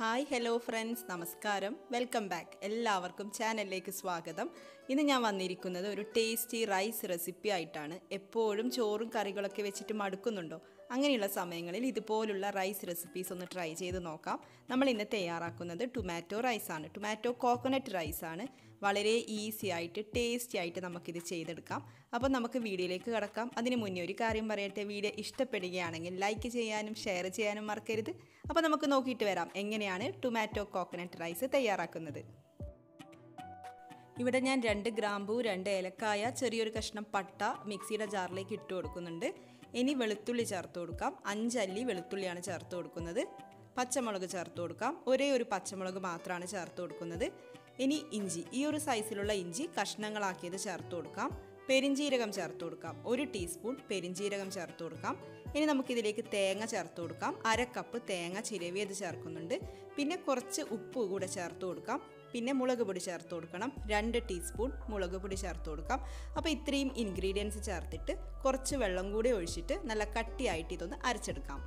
hi hello friends നമസ്കാരം welcome back എല്ലാവർക്കും ചാനലിലേക്ക് സ്വാഗതം ഇന്ന് ഞാൻ വന്നിരിക്കുന്നത് ഒരു ടേസ്റ്റി റൈസ് റെസിപ്പി ആയിട്ടാണ് എപ്പോഴും ചോറും കറികളൊക്കെ വെച്ചിട്ട് മടുക്കുന്നുണ്ടോ അങ്ങനെയുള്ള സമയങ്ങളിൽ ഇതുപോലുള്ള റൈസ് റെസിപ്പീസ് ഒന്ന് ട്രൈ ചെയ്ത് നോക്കാം നമ്മൾ ഇന്ന് തയ്യാറാക്കുന്നത് ടൊമാറ്റോ റൈസാണ് ടൊമാറ്റോ കോക്കനട്ട് റൈസാണ് വളരെ ഈസി ആയിട്ട് ടേസ്റ്റി ആയിട്ട് നമുക്കിത് ചെയ്തെടുക്കാം അപ്പോൾ നമുക്ക് വീഡിയോയിലേക്ക് കിടക്കാം അതിന് മുന്നേ ഒരു കാര്യം പറയട്ടെ വീഡിയോ ഇഷ്ടപ്പെടുകയാണെങ്കിൽ ലൈക്ക് ചെയ്യാനും ഷെയർ ചെയ്യാനും മറക്കരുത് അപ്പോൾ നമുക്ക് നോക്കിയിട്ട് വരാം എങ്ങനെയാണ് ടൊമാറ്റോ കോക്കനട്ട് റൈസ് തയ്യാറാക്കുന്നത് ഇവിടെ ഞാൻ രണ്ട് ഗ്രാമ്പൂ രണ്ട് ഏലക്കായ ചെറിയൊരു കഷ്ണം പട്ട മിക്സിയുടെ ജാറിലേക്ക് ഇട്ട് കൊടുക്കുന്നുണ്ട് ഇനി വെളുത്തുള്ളി ചേർത്ത് കൊടുക്കാം അഞ്ചല്ലി വെളുത്തുള്ളിയാണ് ചേർത്ത് കൊടുക്കുന്നത് പച്ചമുളക് ചേർത്ത് കൊടുക്കാം ഒരേ ഒരു പച്ചമുളക് മാത്രമാണ് ചേർത്ത് കൊടുക്കുന്നത് ഇനി ഇഞ്ചി ഈ ഒരു സൈസിലുള്ള ഇഞ്ചി കഷ്ണങ്ങളാക്കിയത് ചേർത്ത് കൊടുക്കാം പെരിഞ്ജീരകം ചേർത്ത് കൊടുക്കാം ഒരു ടീസ്പൂൺ പെരിഞ്ജീരകം ചേർത്ത് കൊടുക്കാം ഇനി നമുക്കിതിലേക്ക് തേങ്ങ ചേർത്ത് കൊടുക്കാം അര കപ്പ് തേങ്ങ ചിരവിയത് ചേർക്കുന്നുണ്ട് പിന്നെ കുറച്ച് ഉപ്പ് കൂടെ ചേർത്ത് കൊടുക്കാം പിന്നെ മുളക് പൊടി ചേർത്ത് കൊടുക്കണം രണ്ട് ടീസ്പൂൺ മുളക് പൊടി ചേർത്ത് കൊടുക്കാം അപ്പോൾ ഇത്രയും ഇൻഗ്രീഡിയൻസ് ചേർത്തിട്ട് കുറച്ച് വെള്ളം കൂടി ഒഴിച്ചിട്ട് നല്ല കട്ടിയായിട്ട് ഇതൊന്ന് അരച്ചെടുക്കാം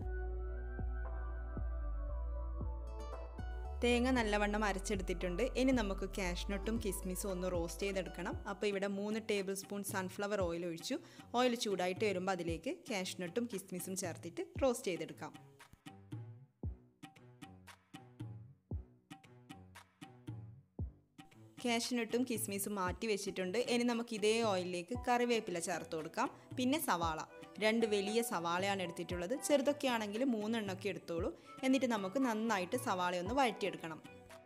തേങ്ങ നല്ലവണ്ണം അരച്ചെടുത്തിട്ടുണ്ട് ഇനി നമുക്ക് കാഷ്നട്ടും കിസ്മിസും ഒന്ന് റോസ്റ്റ് ചെയ്തെടുക്കണം അപ്പോൾ ഇവിടെ മൂന്ന് ടേബിൾ സ്പൂൺ സൺഫ്ലവർ ഓയിൽ ഒഴിച്ചു ഓയിൽ ചൂടായിട്ട് വരുമ്പോൾ അതിലേക്ക് കാഷ്നട്ടും കിസ്മിസും ചേർത്തിട്ട് റോസ്റ്റ് ചെയ്തെടുക്കാം കാഷ്നട്ടും കിസ്മിസും മാറ്റി വെച്ചിട്ടുണ്ട് ഇനി നമുക്ക് ഇതേ ഓയിലിലേക്ക് കറിവേപ്പില ചേർത്ത് കൊടുക്കാം പിന്നെ സവാള രണ്ട് വലിയ സവാളയാണ് എടുത്തിട്ടുള്ളത് ചെറുതൊക്കെ ആണെങ്കിൽ മൂന്നെണ്ണമൊക്കെ എടുത്തോളൂ എന്നിട്ട് നമുക്ക് നന്നായിട്ട് സവാളയൊന്ന് വഴറ്റിയെടുക്കണം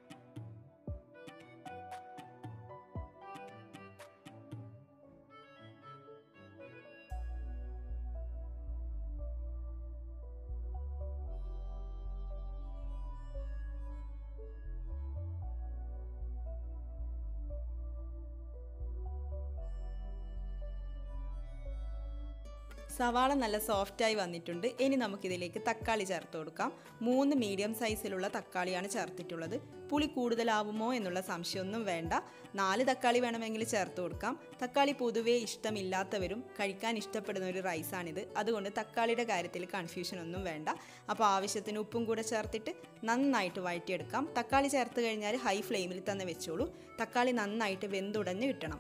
സവാള നല്ല സോഫ്റ്റായി വന്നിട്ടുണ്ട് ഇനി നമുക്കിതിലേക്ക് തക്കാളി ചേർത്ത് കൊടുക്കാം മൂന്ന് മീഡിയം സൈസിലുള്ള തക്കാളിയാണ് ചേർത്തിട്ടുള്ളത് പുളി കൂടുതലാവുമോ എന്നുള്ള സംശയമൊന്നും വേണ്ട നാല് തക്കാളി വേണമെങ്കിൽ ചേർത്ത് കൊടുക്കാം തക്കാളി പൊതുവേ ഇഷ്ടമില്ലാത്തവരും കഴിക്കാൻ ഇഷ്ടപ്പെടുന്ന ഒരു റൈസാണിത് അതുകൊണ്ട് തക്കാളിയുടെ കാര്യത്തിൽ കൺഫ്യൂഷൻ ഒന്നും വേണ്ട അപ്പോൾ ആവശ്യത്തിന് ഉപ്പും കൂടെ ചേർത്തിട്ട് നന്നായിട്ട് വഴറ്റിയെടുക്കാം തക്കാളി ചേർത്ത് കഴിഞ്ഞാൽ ഹൈ ഫ്ലെയിമിൽ തന്നെ വെച്ചോളൂ തക്കാളി നന്നായിട്ട് വെന്തുടഞ്ഞ് കിട്ടണം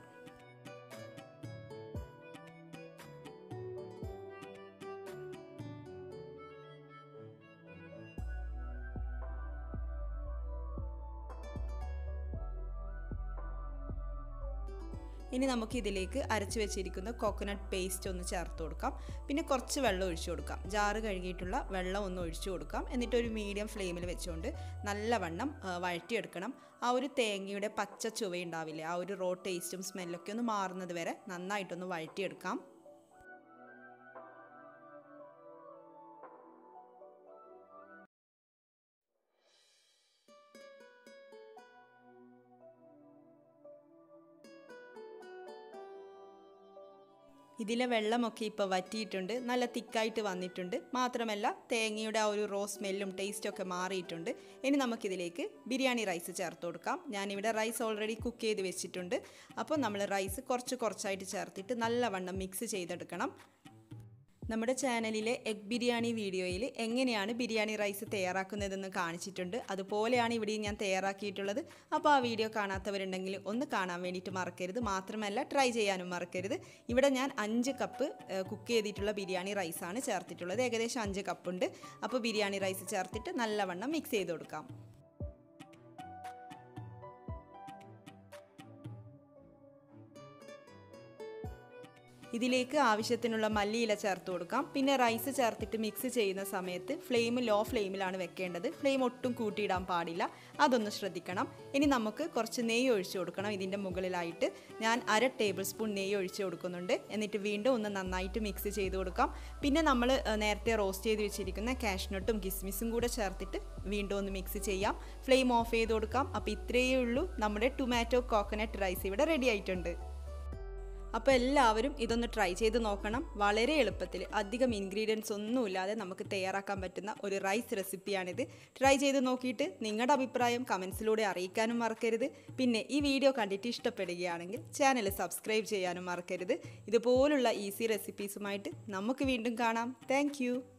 ഇനി നമുക്ക് ഇതിലേക്ക് അരച്ച് വെച്ചിരിക്കുന്ന കോക്കനട്ട് പേസ്റ്റ് ഒന്ന് ചേർത്ത് കൊടുക്കാം പിന്നെ കുറച്ച് വെള്ളം ഒഴിച്ചു കൊടുക്കാം ജാറ് കഴുകിയിട്ടുള്ള വെള്ളം ഒന്ന് ഒഴിച്ചു കൊടുക്കാം എന്നിട്ട് ഒരു മീഡിയം ഫ്ലെയിമിൽ വെച്ചുകൊണ്ട് നല്ലവണ്ണം വഴറ്റിയെടുക്കണം ആ ഒരു തേങ്ങയുടെ പച്ച ചുവയുണ്ടാവില്ലേ ആ ഒരു റോ ടേസ്റ്റും സ്മെല്ലൊക്കെ ഒന്ന് മാറുന്നത് വരെ നന്നായിട്ടൊന്ന് വഴറ്റിയെടുക്കാം ഇതിലെ വെള്ളമൊക്കെ ഇപ്പോൾ വറ്റിയിട്ടുണ്ട് നല്ല തിക്കായിട്ട് വന്നിട്ടുണ്ട് മാത്രമല്ല തേങ്ങയുടെ ആ ഒരു റോ സ്മെല്ലും ടേസ്റ്റും ഒക്കെ മാറിയിട്ടുണ്ട് ഇനി നമുക്കിതിലേക്ക് ബിരിയാണി റൈസ് ചേർത്ത് കൊടുക്കാം ഞാനിവിടെ റൈസ് ഓൾറെഡി കുക്ക് ചെയ്ത് വെച്ചിട്ടുണ്ട് അപ്പോൾ നമ്മൾ റൈസ് കുറച്ച് കുറച്ചായിട്ട് ചേർത്തിട്ട് നല്ലവണ്ണം മിക്സ് ചെയ്തെടുക്കണം നമ്മുടെ ചാനലിലെ എഗ് ബിരിയാണി വീഡിയോയിൽ എങ്ങനെയാണ് ബിരിയാണി റൈസ് തയ്യാറാക്കുന്നതെന്ന് കാണിച്ചിട്ടുണ്ട് അതുപോലെയാണ് ഇവിടെയും ഞാൻ തയ്യാറാക്കിയിട്ടുള്ളത് അപ്പോൾ ആ വീഡിയോ കാണാത്തവരുണ്ടെങ്കിൽ ഒന്ന് കാണാൻ വേണ്ടിയിട്ട് മറക്കരുത് മാത്രമല്ല ട്രൈ ചെയ്യാനും മറക്കരുത് ഇവിടെ ഞാൻ അഞ്ച് കപ്പ് കുക്ക് ചെയ്തിട്ടുള്ള ബിരിയാണി റൈസാണ് ചേർത്തിട്ടുള്ളത് ഏകദേശം അഞ്ച് കപ്പുണ്ട് അപ്പോൾ ബിരിയാണി റൈസ് ചേർത്തിട്ട് നല്ലവണ്ണം മിക്സ് ചെയ്ത് കൊടുക്കാം ഇതിലേക്ക് ആവശ്യത്തിനുള്ള മല്ലിയില ചേർത്ത് കൊടുക്കാം പിന്നെ റൈസ് ചേർത്തിട്ട് മിക്സ് ചെയ്യുന്ന സമയത്ത് ഫ്ലെയിം ലോ ഫ്ലെയിമിലാണ് വെക്കേണ്ടത് ഫ്ലെയിം ഒട്ടും കൂട്ടിയിടാൻ പാടില്ല അതൊന്ന് ശ്രദ്ധിക്കണം ഇനി നമുക്ക് കുറച്ച് നെയ്യ് ഒഴിച്ചു കൊടുക്കണം ഇതിൻ്റെ മുകളിലായിട്ട് ഞാൻ അര ടേബിൾ സ്പൂൺ നെയ്യ് ഒഴിച്ചു കൊടുക്കുന്നുണ്ട് എന്നിട്ട് വീണ്ടും ഒന്ന് നന്നായിട്ട് മിക്സ് ചെയ്ത് കൊടുക്കാം പിന്നെ നമ്മൾ നേരത്തെ റോസ്റ്റ് ചെയ്ത് വെച്ചിരിക്കുന്ന കാഷ്നട്ടും കിസ്മിസും കൂടെ ചേർത്തിട്ട് വീണ്ടും ഒന്ന് മിക്സ് ചെയ്യാം ഫ്ലെയിം ഓഫ് ചെയ്ത് കൊടുക്കാം അപ്പോൾ ഇത്രയേ ഉള്ളൂ നമ്മുടെ ടൊമാറ്റോ കോക്കനട്ട് റൈസ് ഇവിടെ റെഡി ആയിട്ടുണ്ട് അപ്പോൾ എല്ലാവരും ഇതൊന്ന് ട്രൈ ചെയ്ത് നോക്കണം വളരെ എളുപ്പത്തിൽ അധികം ഇൻഗ്രീഡിയൻസ് ഒന്നുമില്ലാതെ നമുക്ക് തയ്യാറാക്കാൻ പറ്റുന്ന ഒരു റൈസ് റെസിപ്പിയാണിത് ട്രൈ ചെയ്ത് നോക്കിയിട്ട് നിങ്ങളുടെ അഭിപ്രായം കമൻസിലൂടെ അറിയിക്കാനും മറക്കരുത് പിന്നെ ഈ വീഡിയോ കണ്ടിട്ട് ഇഷ്ടപ്പെടുകയാണെങ്കിൽ ചാനൽ സബ്സ്ക്രൈബ് ചെയ്യാനും മറക്കരുത് ഇതുപോലുള്ള ഈസി റെസിപ്പീസുമായിട്ട് നമുക്ക് വീണ്ടും കാണാം താങ്ക്